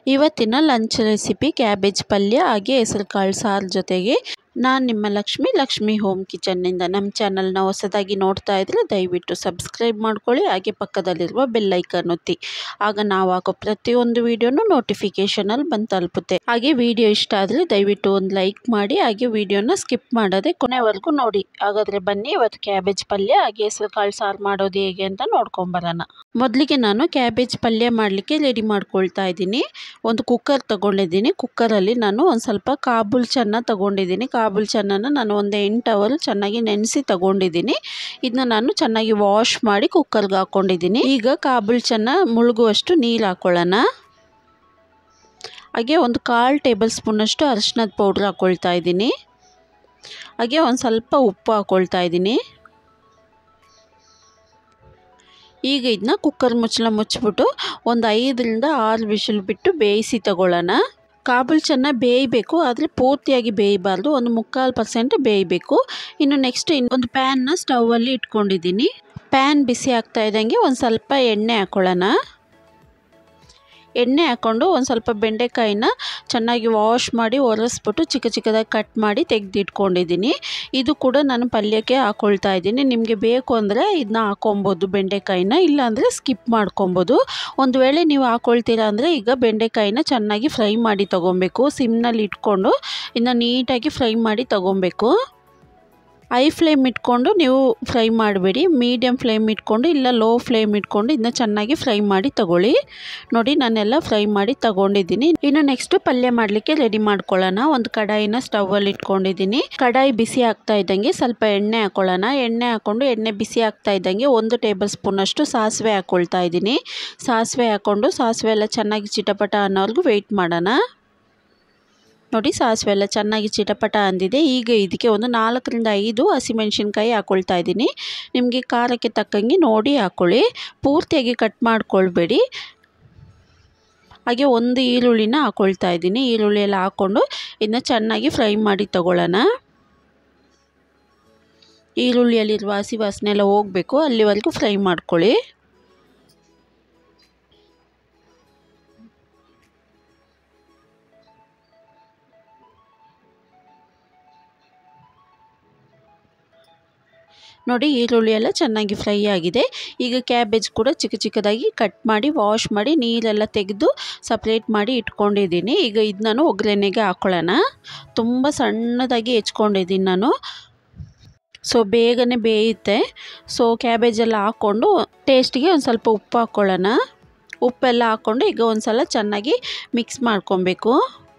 ಇವತ್ತಿನ lunch recipe cabbage ಪಲ್ಯ ಹಾಗೆ ಹೆಸರು ಕಾಳು ಸಾರು ಜೊತೆಗೆ ನಾನು ನಿಮ್ಮ ಲಕ್ಷ್ಮಿ ಲಕ್ಷ್ಮಿ ಹೋಮ್ ಕಿಚನ್ನಿಂದ ನಮ್ಮ ಚಾನಲ್ನ ಹೊಸದಾಗಿ ನೋಡ್ತಾ ಇದ್ದರೆ ದಯವಿಟ್ಟು ಸಬ್ಸ್ಕ್ರೈಬ್ ಮಾಡ್ಕೊಳ್ಳಿ ಹಾಗೆ ಪಕ್ಕದಲ್ಲಿರುವ ಬೆಲ್ ಐಕನ್ ಒತ್ತಿ ಆಗ ನಾವು ಹಾಕೋ ಪ್ರತಿಯೊಂದು ವೀಡಿಯೋನು ನೋಟಿಫಿಕೇಷನಲ್ಲಿ ಬಂದು ತಲುಪುತ್ತೆ ಹಾಗೆ ವಿಡಿಯೋ ಇಷ್ಟ ಆದರೆ ದಯವಿಟ್ಟು ಒಂದು ಲೈಕ್ ಮಾಡಿ ಹಾಗೆ ವಿಡಿಯೋನ ಸ್ಕಿಪ್ ಮಾಡದೆ ಕೊನೆವರೆಗೂ ನೋಡಿ ಹಾಗಾದರೆ ಬನ್ನಿ ಇವತ್ತು ಕ್ಯಾಬೇಜ್ ಪಲ್ಯ ಹಾಗೆ ಹೆಸರು ಕಾಳು ಸಾರು ಮಾಡೋದು ಹೇಗೆ ಅಂತ ನೋಡ್ಕೊಂಬರೋಣ ಮೊದಲಿಗೆ ನಾನು ಕ್ಯಾಬೇಜ್ ಪಲ್ಯ ಮಾಡಲಿಕ್ಕೆ ರೆಡಿ ಮಾಡ್ಕೊಳ್ತಾ ಇದ್ದೀನಿ ಒಂದು ಕುಕ್ಕರ್ ತೊಗೊಂಡಿದ್ದೀನಿ ಕುಕ್ಕರಲ್ಲಿ ನಾನು ಒಂದು ಸ್ವಲ್ಪ ಕಾಬೂಲ್ ಚೆನ್ನ ತೊಗೊಂಡಿದ್ದೀನಿ ಕಾಬೂಲ್ ಚೆನ್ನನ ನಾನು ಒಂದು ಎಂಟು ಅವರ್ ಚೆನ್ನಾಗಿ ನೆನೆಸಿ ತೊಗೊಂಡಿದ್ದೀನಿ ಇದನ್ನ ನಾನು ಚೆನ್ನಾಗಿ ವಾಶ್ ಮಾಡಿ ಕುಕ್ಕರ್ಗೆ ಹಾಕ್ಕೊಂಡಿದ್ದೀನಿ ಈಗ ಕಾಬೂಲ್ ಚೆನ್ನ ಮುಳುಗುವಷ್ಟು ನೀರು ಹಾಕ್ಕೊಳ್ಳೋಣ ಹಾಗೆ ಒಂದು ಕಾಲು ಟೇಬಲ್ ಸ್ಪೂನಷ್ಟು ಅರಿಶಿನದ ಪೌಡ್ರ್ ಹಾಕ್ಕೊಳ್ತಾ ಇದ್ದೀನಿ ಹಾಗೆ ಒಂದು ಸ್ವಲ್ಪ ಉಪ್ಪು ಹಾಕ್ಕೊಳ್ತಾ ಇದ್ದೀನಿ ಈಗ ಇದನ್ನ ಕುಕ್ಕರ್ ಮುಚ್ಚಳ ಮುಚ್ಚಿಬಿಟ್ಟು ಒಂದು ಐದರಿಂದ ಆರು ವಿಷಲ್ ಬಿಟ್ಟು ಬೇಯಿಸಿ ತಗೊಳ್ಳೋಣ ಕಾಬೂಲ್ ಚೆನ್ನಾಗಿ ಬೇಯಬೇಕು ಆದರೆ ಪೂರ್ತಿಯಾಗಿ ಬೇಯಬಾರ್ದು ಒಂದು ಮುಕ್ಕಾಲು ಪರ್ಸೆಂಟ್ ಬೇಯಬೇಕು ಇನ್ನು ನೆಕ್ಸ್ಟ್ ಇನ್ನೊಂದು ಪ್ಯಾನ್ನ ಸ್ಟವಲ್ಲಿ ಇಟ್ಕೊಂಡಿದ್ದೀನಿ ಪ್ಯಾನ್ ಬಿಸಿ ಆಗ್ತಾ ಇದ್ದಂಗೆ ಒಂದು ಸ್ವಲ್ಪ ಎಣ್ಣೆ ಹಾಕ್ಕೊಳ್ಳೋಣ ಎಣ್ಣೆ ಹಾಕ್ಕೊಂಡು ಒಂದು ಸ್ವಲ್ಪ ಬೆಂಡೆಕಾಯಿನ ಚೆನ್ನಾಗಿ ವಾಶ್ ಮಾಡಿ ಒರೆಸ್ಬಿಟ್ಟು ಚಿಕ್ಕ ಚಿಕ್ಕದಾಗಿ ಕಟ್ ಮಾಡಿ ತೆಗೆದಿಟ್ಕೊಂಡಿದ್ದೀನಿ ಇದು ಕೂಡ ನಾನು ಪಲ್ಯಕ್ಕೆ ಹಾಕ್ಕೊಳ್ತಾ ಇದ್ದೀನಿ ನಿಮಗೆ ಬೇಕು ಅಂದರೆ ಇದನ್ನ ಹಾಕೊಬೋದು ಬೆಂಡೆಕಾಯಿನ ಇಲ್ಲಾಂದರೆ ಸ್ಕಿಪ್ ಮಾಡ್ಕೊಬೋದು ಒಂದು ವೇಳೆ ನೀವು ಹಾಕ್ಕೊಳ್ತೀರಾ ಅಂದರೆ ಈಗ ಬೆಂಡೆಕಾಯಿನ ಚೆನ್ನಾಗಿ ಫ್ರೈ ಮಾಡಿ ತೊಗೊಬೇಕು ಸಿಮ್ನಲ್ಲಿ ಇಟ್ಕೊಂಡು ಇನ್ನು ನೀಟಾಗಿ ಫ್ರೈ ಮಾಡಿ ತೊಗೊಬೇಕು ಐ ಫ್ಲೇಮ್ ಇಟ್ಕೊಂಡು ನೀವು ಫ್ರೈ ಮಾಡಬೇಡಿ ಮೀಡಿಯಮ್ ಫ್ಲೇಮ್ ಇಟ್ಕೊಂಡು ಇಲ್ಲ ಲೋ ಫ್ಲೇಮ್ ಇಟ್ಕೊಂಡು ಇದನ್ನ ಚೆನ್ನಾಗಿ ಫ್ರೈ ಮಾಡಿ ತಗೊಳ್ಳಿ ನೋಡಿ ನಾನೆಲ್ಲ ಫ್ರೈ ಮಾಡಿ ತಗೊಂಡಿದ್ದೀನಿ ಇನ್ನು ನೆಕ್ಸ್ಟ್ ಪಲ್ಯ ಮಾಡಲಿಕ್ಕೆ ರೆಡಿ ಮಾಡ್ಕೊಳ್ಳೋಣ ಒಂದು ಕಡಾಯಿನ ಸ್ಟವಲ್ಲಿ ಇಟ್ಕೊಂಡಿದ್ದೀನಿ ಕಡಾಯಿ ಬಿಸಿ ಆಗ್ತಾ ಇದ್ದಂಗೆ ಸ್ವಲ್ಪ ಎಣ್ಣೆ ಹಾಕೊಳ್ಳೋಣ ಎಣ್ಣೆ ಹಾಕ್ಕೊಂಡು ಎಣ್ಣೆ ಬಿಸಿ ಆಗ್ತಾ ಇದ್ದಂಗೆ ಒಂದು ಟೇಬಲ್ ಸ್ಪೂನಷ್ಟು ಸಾಸಿವೆ ಹಾಕ್ಕೊಳ್ತಾ ಇದ್ದೀನಿ ಸಾಸಿವೆ ಹಾಕ್ಕೊಂಡು ಸಾಸಿವೆ ಎಲ್ಲ ಚೆನ್ನಾಗಿ ಚಿಟಪಟ ಅನ್ನೋವರೆಗೂ ವೆಯ್ಟ್ ಮಾಡೋಣ ನೋಡಿ ಸಾಸಿವೆ ಎಲ್ಲ ಚೆನ್ನಾಗಿ ಚಿಟಪಟ ಅಂದಿದೆ ಈಗ ಇದಕ್ಕೆ ಒಂದು ನಾಲ್ಕರಿಂದ ಐದು ಹಸಿಮೆಣ್ಸಿನ್ಕಾಯಿ ಹಾಕ್ಕೊಳ್ತಾ ಇದ್ದೀನಿ ನಿಮಗೆ ಖಾರಕ್ಕೆ ತಕ್ಕಂಗೆ ನೋಡಿ ಹಾಕ್ಕೊಳ್ಳಿ ಪೂರ್ತಿಯಾಗಿ ಕಟ್ ಮಾಡ್ಕೊಳ್ಬೇಡಿ ಹಾಗೆ ಒಂದು ಈರುಳ್ಳಿನ ಹಾಕ್ಕೊಳ್ತಾ ಇದ್ದೀನಿ ಈರುಳ್ಳಿ ಎಲ್ಲ ಹಾಕ್ಕೊಂಡು ಇದನ್ನ ಚೆನ್ನಾಗಿ ಫ್ರೈ ಮಾಡಿ ತಗೊಳ್ಳೋಣ ಈರುಳ್ಳಿಯಲ್ಲಿರುವ ಹಸಿ ವಾಸನೆ ಎಲ್ಲ ಹೋಗಬೇಕು ಅಲ್ಲಿವರೆಗೂ ಫ್ರೈ ಮಾಡ್ಕೊಳ್ಳಿ ನೋಡಿ ಈರುಳ್ಳಿ ಎಲ್ಲ ಚೆನ್ನಾಗಿ ಫ್ರೈ ಆಗಿದೆ ಈಗ ಕ್ಯಾಬೇಜ್ ಕೂಡ ಚಿಕ್ಕ ಚಿಕ್ಕದಾಗಿ ಕಟ್ ಮಾಡಿ ವಾಶ್ ಮಾಡಿ ನೀರೆಲ್ಲ ತೆಗೆದು ಸಪ್ರೇಟ್ ಮಾಡಿ ಇಟ್ಕೊಂಡಿದ್ದೀನಿ ಈಗ ಇದು ನಾನು ಒಗ್ಗರಣೆಗೆ ಹಾಕ್ಕೊಳ್ಳೋಣ ತುಂಬ ಸಣ್ಣದಾಗಿ ಹೆಚ್ಕೊಂಡಿದ್ದೀನಿ ನಾನು ಸೊ ಬೇಗನೆ ಬೇಯುತ್ತೆ ಸೊ ಕ್ಯಾಬೇಜೆಲ್ಲ ಹಾಕ್ಕೊಂಡು ಟೇಸ್ಟಿಗೆ ಒಂದು ಸ್ವಲ್ಪ ಉಪ್ಪು ಹಾಕ್ಕೊಳ್ಳೋಣ ಉಪ್ಪೆಲ್ಲ ಹಾಕ್ಕೊಂಡು ಈಗ ಒಂದು ಸಲ ಚೆನ್ನಾಗಿ ಮಿಕ್ಸ್ ಮಾಡ್ಕೊಬೇಕು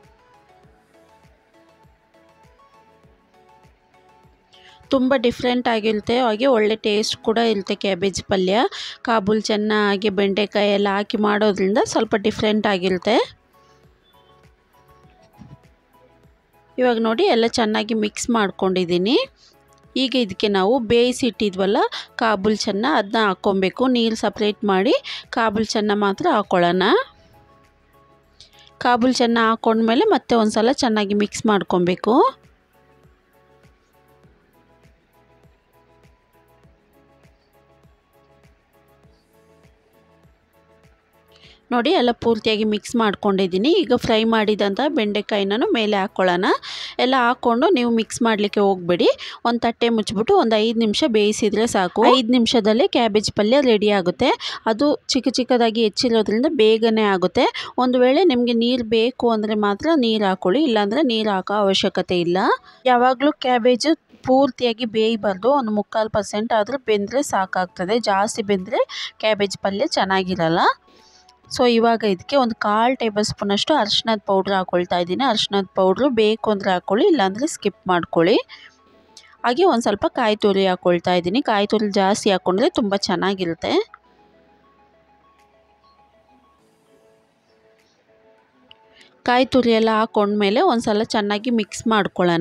ತುಂಬ ಡಿಫ್ರೆಂಟ್ ಆಗಿರುತ್ತೆ ಹಾಗೆ ಒಳ್ಳೆ ಟೇಸ್ಟ್ ಕೂಡ ಇರುತ್ತೆ ಕ್ಯಾಬೇಜ್ ಪಲ್ಯ ಕಾಬೂಲ್ ಚೆನ್ನ ಹಾಗೆ ಬೆಂಡೆಕಾಯಿ ಎಲ್ಲ ಹಾಕಿ ಮಾಡೋದ್ರಿಂದ ಸ್ವಲ್ಪ ಡಿಫ್ರೆಂಟ್ ಆಗಿರುತ್ತೆ ಇವಾಗ ನೋಡಿ ಎಲ್ಲ ಚೆನ್ನಾಗಿ ಮಿಕ್ಸ್ ಮಾಡ್ಕೊಂಡಿದ್ದೀನಿ ಈಗ ಇದಕ್ಕೆ ನಾವು ಬೇಯಿಸಿಟ್ಟಿದ್ವಲ್ಲ ಕಾಬೂಲ್ ಚೆನ್ನ ಅದನ್ನ ಹಾಕ್ಕೊಬೇಕು ನೀರು ಸಪ್ರೇಟ್ ಮಾಡಿ ಕಾಬೂಲ್ ಚೆನ್ನ ಮಾತ್ರ ಹಾಕ್ಕೊಳ್ಳೋಣ ಕಾಬೂಲ್ ಚೆನ್ನ ಹಾಕ್ಕೊಂಡ್ಮೇಲೆ ಮತ್ತೆ ಒಂದು ಸಲ ಚೆನ್ನಾಗಿ ಮಿಕ್ಸ್ ಮಾಡ್ಕೊಬೇಕು ನೋಡಿ ಎಲ್ಲ ಪೂರ್ತಿಯಾಗಿ ಮಿಕ್ಸ್ ಮಾಡ್ಕೊಂಡಿದ್ದೀನಿ ಈಗ ಫ್ರೈ ಮಾಡಿದಂಥ ಬೆಂಡೆಕಾಯಿನೂ ಮೇಲೆ ಹಾಕ್ಕೊಳ್ಳೋಣ ಎಲ್ಲ ಹಾಕ್ಕೊಂಡು ನೀವು ಮಿಕ್ಸ್ ಮಾಡಲಿಕ್ಕೆ ಹೋಗಬೇಡಿ ಒಂದು ತಟ್ಟೆ ಮುಚ್ಚಿಬಿಟ್ಟು ಒಂದು ಐದು ನಿಮಿಷ ಬೇಯಿಸಿದರೆ ಸಾಕು ಐದು ನಿಮಿಷದಲ್ಲೇ ಕ್ಯಾಬೇಜ್ ಪಲ್ಯ ರೆಡಿ ಆಗುತ್ತೆ ಅದು ಚಿಕ್ಕ ಚಿಕ್ಕದಾಗಿ ಹೆಚ್ಚಿರೋದ್ರಿಂದ ಬೇಗನೆ ಆಗುತ್ತೆ ಒಂದು ವೇಳೆ ನಿಮಗೆ ನೀರು ಬೇಕು ಅಂದರೆ ಮಾತ್ರ ನೀರು ಹಾಕ್ಕೊಳ್ಳಿ ಇಲ್ಲಾಂದರೆ ನೀರು ಹಾಕೋ ಅವಶ್ಯಕತೆ ಇಲ್ಲ ಯಾವಾಗಲೂ ಕ್ಯಾಬೇಜು ಪೂರ್ತಿಯಾಗಿ ಬೇಯಬಾರ್ದು ಒಂದು ಮುಕ್ಕಾಲು ಪರ್ಸೆಂಟ್ ಆದರೂ ಬೆಂದರೆ ಸಾಕಾಗ್ತದೆ ಜಾಸ್ತಿ ಬೆಂದರೆ ಕ್ಯಾಬೇಜ್ ಪಲ್ಯ ಚೆನ್ನಾಗಿರಲ್ಲ ಸೊ ಇವಾಗ ಇದಕ್ಕೆ ಒಂದು ಕಾಲು ಟೇಬಲ್ ಸ್ಪೂನಷ್ಟು ಅರಿಶಿನದ ಪೌಡ್ರ್ ಹಾಕ್ಕೊಳ್ತಾ ಇದ್ದೀನಿ ಅರಿಶಿನದ ಪೌಡ್ರು ಬೇಕು ಅಂದರೆ ಹಾಕ್ಕೊಳ್ಳಿ ಇಲ್ಲಾಂದರೆ ಸ್ಕಿಪ್ ಮಾಡ್ಕೊಳ್ಳಿ ಹಾಗೆ ಒಂದು ಸ್ವಲ್ಪ ಕಾಯಿ ತುರಿ ಹಾಕ್ಕೊಳ್ತಾ ಇದ್ದೀನಿ ಕಾಯಿ ತುರಿ ಜಾಸ್ತಿ ಹಾಕ್ಕೊಂಡ್ರೆ ತುಂಬ ಚೆನ್ನಾಗಿರುತ್ತೆ ಕಾಯಿ ತುರಿ ಎಲ್ಲ ಹಾಕ್ಕೊಂಡ್ಮೇಲೆ ಒಂದು ಸಲ ಚೆನ್ನಾಗಿ ಮಿಕ್ಸ್ ಮಾಡ್ಕೊಳ್ಳೋಣ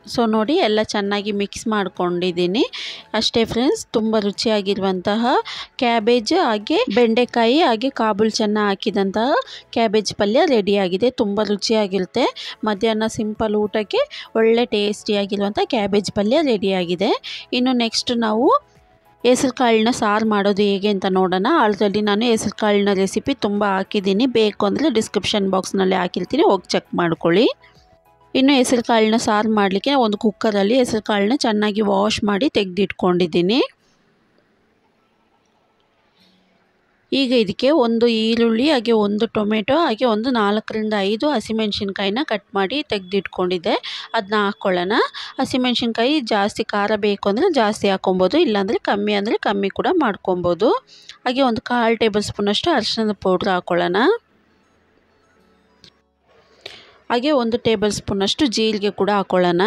ಸೊ ನೋಡಿ ಎಲ್ಲ ಚೆನ್ನಾಗಿ ಮಿಕ್ಸ್ ಮಾಡ್ಕೊಂಡಿದ್ದೀನಿ ಅಷ್ಟೇ ಫ್ರೆಂಡ್ಸ್ ತುಂಬ ರುಚಿಯಾಗಿರುವಂತಹ ಕ್ಯಾಬೇಜ್ ಹಾಗೆ ಬೆಂಡೆಕಾಯಿ ಹಾಗೆ ಕಾಬೂಲ್ ಚೆನ್ನ ಹಾಕಿದಂತಹ ಕ್ಯಾಬೇಜ್ ಪಲ್ಯ ರೆಡಿಯಾಗಿದೆ ತುಂಬ ರುಚಿಯಾಗಿರುತ್ತೆ ಮಧ್ಯಾಹ್ನ ಸಿಂಪಲ್ ಊಟಕ್ಕೆ ಒಳ್ಳೆ ಟೇಸ್ಟಿಯಾಗಿರುವಂಥ ಕ್ಯಾಬೇಜ್ ಪಲ್ಯ ರೆಡಿಯಾಗಿದೆ ಇನ್ನು ನೆಕ್ಸ್ಟ್ ನಾವು ಹೆಸರು ಕಾಳನ್ನ ಸಾರು ಮಾಡೋದು ಹೇಗೆ ಅಂತ ನೋಡೋಣ ಆಲ್ರೆಡಿ ನಾನು ಹೆಸರು ಕಾಳಿನ ರೆಸಿಪಿ ತುಂಬ ಹಾಕಿದ್ದೀನಿ ಬೇಕು ಅಂದರೆ ಡಿಸ್ಕ್ರಿಪ್ಷನ್ ಬಾಕ್ಸ್ನಲ್ಲಿ ಹಾಕಿರ್ತೀನಿ ಹೋಗಿ ಚೆಕ್ ಮಾಡ್ಕೊಳ್ಳಿ ಇನ್ನು ಹೆಸರು ಕಾಳನ್ನ ಸಾರು ಮಾಡಲಿಕ್ಕೆ ಒಂದು ಕುಕ್ಕರಲ್ಲಿ ಹೆಸರು ಕಾಳನ್ನ ಚೆನ್ನಾಗಿ ವಾಶ್ ಮಾಡಿ ತೆಗೆದಿಟ್ಕೊಂಡಿದ್ದೀನಿ ಈಗ ಇದಕ್ಕೆ ಒಂದು ಈರುಳ್ಳಿ ಹಾಗೆ ಒಂದು ಟೊಮೆಟೊ ಹಾಗೆ ಒಂದು ನಾಲ್ಕರಿಂದ ಐದು ಹಸಿಮೆಣ್ಸಿನ್ಕಾಯಿನ ಕಟ್ ಮಾಡಿ ತೆಗೆದಿಟ್ಕೊಂಡಿದ್ದೆ ಅದನ್ನ ಹಾಕ್ಕೊಳ್ಳೋಣ ಹಸಿಮೆಣ್ಸಿನ್ಕಾಯಿ ಜಾಸ್ತಿ ಖಾರ ಬೇಕು ಅಂದರೆ ಜಾಸ್ತಿ ಹಾಕ್ಕೊಬೋದು ಇಲ್ಲಾಂದರೆ ಕಮ್ಮಿ ಅಂದರೆ ಕಮ್ಮಿ ಕೂಡ ಮಾಡ್ಕೊಬೋದು ಹಾಗೆ ಒಂದು ಕಾಲು ಟೇಬಲ್ ಸ್ಪೂನಷ್ಟು ಅರಿಶಿಣದ ಪೌಡ್ರ್ ಹಾಕ್ಕೊಳ್ಳೋಣ ಹಾಗೆ ಒಂದು ಟೇಬಲ್ ಸ್ಪೂನಷ್ಟು ಜೀರಿಗೆ ಕೂಡ ಹಾಕ್ಕೊಳ್ಳೋಣ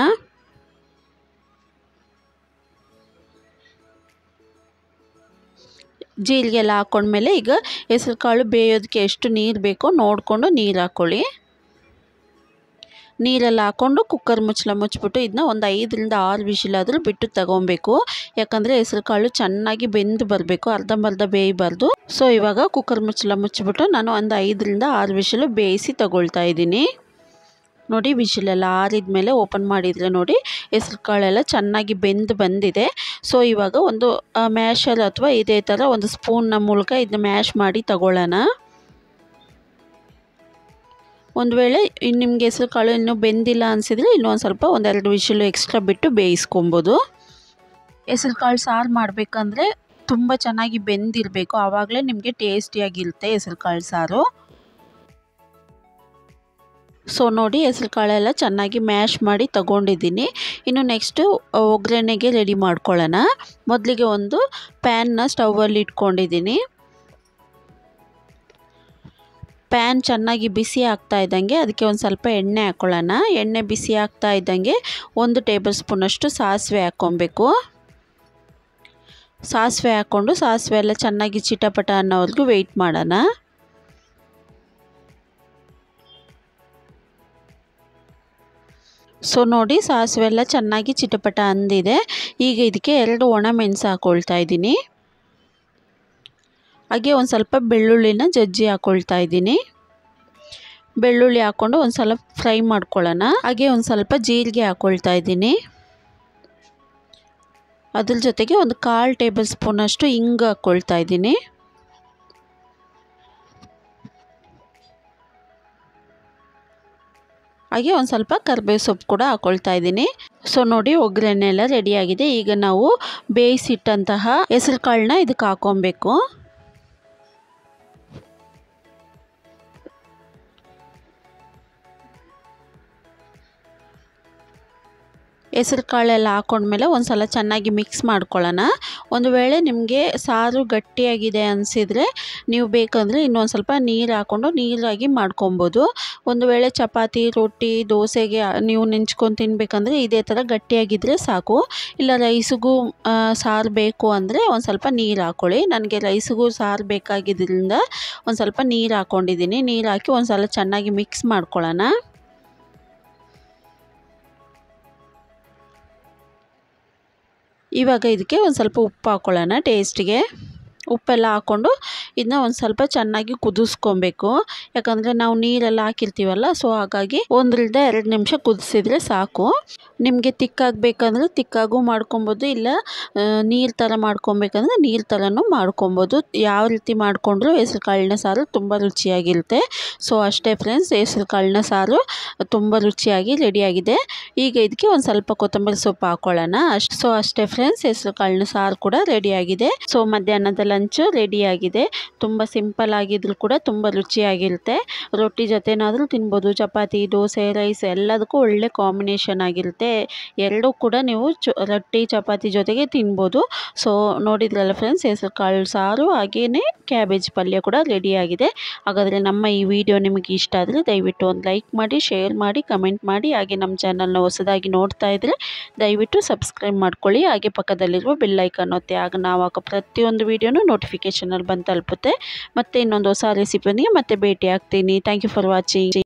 ಜೀರಿಗೆ ಎಲ್ಲ ಹಾಕ್ಕೊಂಡ್ಮೇಲೆ ಈಗ ಹೆಸರು ಕಾಳು ಬೇಯೋದಕ್ಕೆ ಎಷ್ಟು ನೀರು ಬೇಕೋ ನೋಡಿಕೊಂಡು ನೀರು ಹಾಕ್ಕೊಳ್ಳಿ ನೀರೆಲ್ಲ ಹಾಕ್ಕೊಂಡು ಕುಕ್ಕರ್ ಮುಚ್ಚಳ ಮುಚ್ಚಿಬಿಟ್ಟು ಇದನ್ನ ಒಂದು ಐದರಿಂದ ಆರು ವಿಷಿಲಾದರೂ ಬಿಟ್ಟು ತಗೊಬೇಕು ಯಾಕಂದರೆ ಹೆಸರು ಕಾಳು ಚೆನ್ನಾಗಿ ಬೆಂದು ಬರಬೇಕು ಅರ್ಧಂಬರ್ಧ ಬೇಯಬಾರ್ದು ಸೊ ಇವಾಗ ಕುಕ್ಕರ್ ಮುಚ್ಚಳ ಮುಚ್ಚಿಬಿಟ್ಟು ನಾನು ಒಂದು ಐದರಿಂದ ಆರು ವಿಷಲು ಬೇಯಿಸಿ ತಗೊಳ್ತಾ ಇದ್ದೀನಿ ನೋಡಿ ವಿಷಿಲೆಲ್ಲ ಆರಿದ ಮೇಲೆ ಓಪನ್ ಮಾಡಿದರೆ ನೋಡಿ ಹೆಸ್ರು ಕಾಳೆಲ್ಲ ಚೆನ್ನಾಗಿ ಬೆಂದು ಬಂದಿದೆ ಸೊ ಇವಾಗ ಒಂದು ಮ್ಯಾಶರ್ ಅಥವಾ ಇದೇ ಥರ ಒಂದು ಸ್ಪೂನ್ನ ಮೂಲಕ ಇದನ್ನ ಮ್ಯಾಶ್ ಮಾಡಿ ತಗೊಳ್ಳೋಣ ಒಂದು ವೇಳೆ ನಿಮಗೆ ಹೆಸ್ರು ಕಾಳು ಇನ್ನೂ ಬೆಂದಿಲ್ಲ ಅನಿಸಿದರೆ ಇನ್ನೊಂದು ಸ್ವಲ್ಪ ಒಂದೆರಡು ವಿಷಲು ಎಕ್ಸ್ಟ್ರಾ ಬಿಟ್ಟು ಬೇಯಿಸ್ಕೊಬೋದು ಹೆಸ್ರು ಕಾಳು ಸಾರು ಮಾಡಬೇಕಂದ್ರೆ ತುಂಬ ಚೆನ್ನಾಗಿ ಬೆಂದಿರಬೇಕು ಆವಾಗಲೇ ನಿಮಗೆ ಟೇಸ್ಟಿಯಾಗಿರುತ್ತೆ ಹೆಸ್ರು ಕಾಳು ಸಾರು ಸೊ ನೋಡಿ ಹೆಸ್ರು ಕಾಳೆಲ್ಲ ಚೆನ್ನಾಗಿ ಮ್ಯಾಶ್ ಮಾಡಿ ತಗೊಂಡಿದ್ದೀನಿ ಇನ್ನು ನೆಕ್ಸ್ಟು ಒಗ್ಗರಣೆಗೆ ರೆಡಿ ಮಾಡ್ಕೊಳ್ಳೋಣ ಮೊದಲಿಗೆ ಒಂದು ಪ್ಯಾನ್ನ ಸ್ಟವಲ್ಲಿ ಇಟ್ಕೊಂಡಿದ್ದೀನಿ ಪ್ಯಾನ್ ಚೆನ್ನಾಗಿ ಬಿಸಿ ಆಗ್ತಾ ಇದ್ದಂಗೆ ಅದಕ್ಕೆ ಒಂದು ಸ್ವಲ್ಪ ಎಣ್ಣೆ ಹಾಕ್ಕೊಳ್ಳೋಣ ಎಣ್ಣೆ ಬಿಸಿ ಆಗ್ತಾ ಇದ್ದಂಗೆ ಒಂದು ಟೇಬಲ್ ಸ್ಪೂನಷ್ಟು ಸಾಸಿವೆ ಹಾಕ್ಕೊಬೇಕು ಸಾಸಿವೆ ಹಾಕ್ಕೊಂಡು ಸಾಸಿವೆ ಎಲ್ಲ ಚೆನ್ನಾಗಿ ಚಿಟಪಟ ಅನ್ನೋವರೆಗೂ ವೆಯ್ಟ್ ಮಾಡೋಣ ಸೊ ನೋಡಿ ಸಾಸಿವೆ ಎಲ್ಲ ಚೆನ್ನಾಗಿ ಚಿಟಪಟ ಅಂದಿದೆ ಈಗ ಇದಕ್ಕೆ ಎರಡು ಒಣ ಮೆಣಸು ಹಾಕ್ಕೊಳ್ತಾ ಇದ್ದೀನಿ ಹಾಗೆ ಒಂದು ಸ್ವಲ್ಪ ಬೆಳ್ಳುಳ್ಳಿನ ಜಜ್ಜಿ ಹಾಕ್ಕೊಳ್ತಾ ಇದ್ದೀನಿ ಬೆಳ್ಳುಳ್ಳಿ ಹಾಕ್ಕೊಂಡು ಒಂದು ಸಲ ಫ್ರೈ ಮಾಡ್ಕೊಳ್ಳೋಣ ಹಾಗೆ ಒಂದು ಸ್ವಲ್ಪ ಜೀರಿಗೆ ಹಾಕ್ಕೊಳ್ತಾ ಇದ್ದೀನಿ ಅದ್ರ ಜೊತೆಗೆ ಒಂದು ಕಾಲು ಟೇಬಲ್ ಸ್ಪೂನಷ್ಟು ಹಿಂಗೆ ಹಾಕ್ಕೊಳ್ತಾ ಇದ್ದೀನಿ ಹಾಗೆ ಒಂದು ಸ್ವಲ್ಪ ಕರಿಬೇವು ಸೊಪ್ಪು ಕೂಡ ಹಾಕ್ಕೊಳ್ತಾ ಇದ್ದೀನಿ ಸೊ ನೋಡಿ ಒಗ್ಗರಣೆ ಎಲ್ಲ ರೆಡಿಯಾಗಿದೆ ಈಗ ನಾವು ಬೇಯಿಸಿಟ್ಟಂತಹ ಹೆಸರು ಕಾಳನ್ನ ಇದಕ್ಕೆ ಹಾಕ್ಕೊಬೇಕು ಹೆಸರು ಕಾಳೆಲ್ಲ ಹಾಕ್ಕೊಂಡ್ಮೇಲೆ ಒಂದು ಸಲ ಚೆನ್ನಾಗಿ ಮಿಕ್ಸ್ ಮಾಡ್ಕೊಳ್ಳೋಣ ಒಂದು ವೇಳೆ ನಿಮಗೆ ಸಾರು ಗಟ್ಟಿಯಾಗಿದೆ ಅನಿಸಿದರೆ ನೀವು ಬೇಕಂದರೆ ಇನ್ನೊಂದು ಸ್ವಲ್ಪ ನೀರು ಹಾಕ್ಕೊಂಡು ನೀರಾಗಿ ಮಾಡ್ಕೊಬೋದು ಒಂದು ವೇಳೆ ಚಪಾತಿ ರೊಟ್ಟಿ ದೋಸೆಗೆ ನೀವು ನೆಂಚ್ಕೊಂಡು ತಿನ್ನಬೇಕಂದ್ರೆ ಇದೇ ಥರ ಗಟ್ಟಿಯಾಗಿದ್ದರೆ ಸಾಕು ಇಲ್ಲ ರೈಸಿಗೂ ಸಾರು ಬೇಕು ಅಂದರೆ ಒಂದು ಸ್ವಲ್ಪ ನೀರು ಹಾಕ್ಕೊಳ್ಳಿ ನನಗೆ ರೈಸಿಗೂ ಸಾರು ಬೇಕಾಗಿದ್ದರಿಂದ ಒಂದು ಸ್ವಲ್ಪ ನೀರು ಹಾಕ್ಕೊಂಡಿದ್ದೀನಿ ನೀರು ಹಾಕಿ ಒಂದು ಸಲ ಚೆನ್ನಾಗಿ ಮಿಕ್ಸ್ ಮಾಡ್ಕೊಳ್ಳೋಣ ಇವಾಗ ಇದಕ್ಕೆ ಒಂದು ಸ್ವಲ್ಪ ಉಪ್ಪು ಹಾಕ್ಕೊಳ್ಳೋಣ ಟೇಸ್ಟಿಗೆ ಉಪ್ಪೆಲ್ಲ ಹಾಕ್ಕೊಂಡು ಇದನ್ನ ಒಂದು ಸ್ವಲ್ಪ ಚೆನ್ನಾಗಿ ಕುದಿಸ್ಕೊಬೇಕು ಯಾಕಂದರೆ ನಾವು ನೀರೆಲ್ಲ ಹಾಕಿರ್ತೀವಲ್ಲ ಸೊ ಹಾಗಾಗಿ ಒಂದರಿಂದ ಎರಡು ನಿಮಿಷ ಕುದಿಸಿದ್ರೆ ಸಾಕು ನಿಮಗೆ ತಿಕ್ಕಾಗಬೇಕಂದ್ರೆ ತಿಕ್ಕಾಗೂ ಮಾಡ್ಕೊಬೋದು ಇಲ್ಲ ನೀರು ಥರ ಮಾಡ್ಕೊಬೇಕಂದ್ರೆ ನೀರು ಥರನೂ ಮಾಡ್ಕೊಬೋದು ಯಾವ ರೀತಿ ಮಾಡಿಕೊಂಡ್ರು ಹೆಸ್ರು ಕಾಳಿನ ಸಾರು ತುಂಬ ರುಚಿಯಾಗಿರುತ್ತೆ ಸೊ ಅಷ್ಟೇ ಫ್ರೆಂಡ್ಸ್ ಹೆಸ್ರು ಕಾಳಿನ ಸಾರು ತುಂಬ ರುಚಿಯಾಗಿ ರೆಡಿಯಾಗಿದೆ ಈಗ ಇದಕ್ಕೆ ಒಂದು ಸ್ವಲ್ಪ ಕೊತ್ತಂಬರಿ ಸೊಪ್ಪು ಹಾಕ್ಕೊಳ್ಳೋಣ ಅಷ್ಟು ಸೊ ಅಷ್ಟೇ ಫ್ರೆಂಡ್ಸ್ ಹೆಸ್ರು ಕಾಳಿನ ಸಾರು ಕೂಡ ರೆಡಿಯಾಗಿದೆ ಸೊ ಮಧ್ಯಾಹ್ನದ ಲಂಚು ರೆಡಿಯಾಗಿದೆ ತುಂಬ ಸಿಂಪಲ್ ಆಗಿದ್ರು ಕೂಡ ತುಂಬ ರುಚಿಯಾಗಿರುತ್ತೆ ರೊಟ್ಟಿ ಜೊತೆನಾದರೂ ತಿನ್ಬೋದು ಚಪಾತಿ ದೋಸೆ ರೈಸ್ ಎಲ್ಲದಕ್ಕೂ ಒಳ್ಳೆ ಕಾಂಬಿನೇಷನ್ ಆಗಿರುತ್ತೆ ಎರಡೂ ಕೂಡ ನೀವು ಚ ರೊಟ್ಟಿ ಚಪಾತಿ ಜೊತೆಗೆ ತಿನ್ಬೋದು ಸೊ ನೋಡಿದ್ರಲ್ಲ ಫ್ರೆಂಡ್ಸ್ ಹೆಸರು ಕಾಳು ಸಾರು ಹಾಗೆಯೇ ಕ್ಯಾಬೇಜ್ ಪಲ್ಯ ಕೂಡ ರೆಡಿಯಾಗಿದೆ ಹಾಗಾದರೆ ನಮ್ಮ ಈ ವಿಡಿಯೋ ನಿಮಗೆ ಇಷ್ಟ ಆದರೆ ದಯವಿಟ್ಟು ಒಂದು ಲೈಕ್ ಮಾಡಿ ಶೇರ್ ಮಾಡಿ ಕಮೆಂಟ್ ಮಾಡಿ ಹಾಗೆ ನಮ್ಮ ಚಾನಲ್ನ ಹೊಸದಾಗಿ ನೋಡ್ತಾ ಇದ್ದರೆ ದಯವಿಟ್ಟು ಸಬ್ಸ್ಕ್ರೈಬ್ ಮಾಡ್ಕೊಳ್ಳಿ ಹಾಗೆ ಪಕ್ಕದಲ್ಲಿರುವ ಬೆಲ್ಲೈಕನ್ ಒತ್ತಿ ಆಗ ನಾವು ಹಾಕೋ ಪ್ರತಿಯೊಂದು ವೀಡಿಯೋನೂ ನೋಟಿಫಿಕೇಷನಲ್ಲಿ ಬಂದು ತಲುಪುತ್ತೆ ಮತ್ತು ಇನ್ನೊಂದು ಹೊಸ ರೆಸಿಪಿಯೊಂದಿಗೆ ಮತ್ತೆ ಭೇಟಿ ಆಗ್ತೀನಿ ಥ್ಯಾಂಕ್ ಯು ಫಾರ್ ವಾಚಿಂಗ್